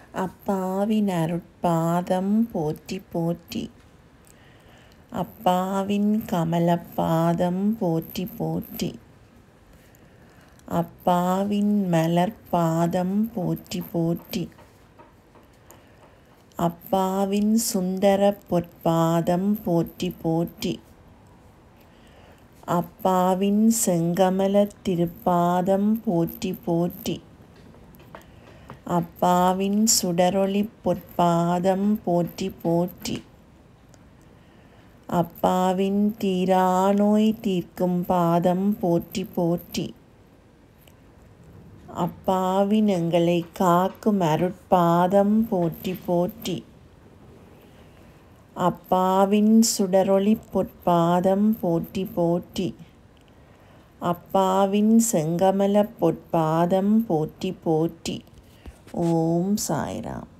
அப்பாவின் அருட்பாதம் போற்றி போற்றி அப்பாவின் கமலப்பாதம் போற்றி போற்றி அப்பாவின் மலர்பாதம் போற்றி போற்றி அப்பாவின் சுந்தர பொற்பாதம் போற்றி போற்றி அப்பாவின் செங்கமல திருப்பாதம் போற்றி போற்றி அப்பாவின் சுடரொளி பொற்பாதம் போற்றி போற்றி அப்பாவின் தீராநோய் தீர்க்கும் பாதம் போற்றி போற்றி அப்பாவின் எங்களை காக்கும் அருட்பாதம் போற்றி போற்றி அப்பாவின் சுடரொளி பொற்பாதம் போற்றி போற்றி அப்பாவின் செங்கமல பொற்பாதம் போற்றி போற்றி ஓம் சாய்ராம்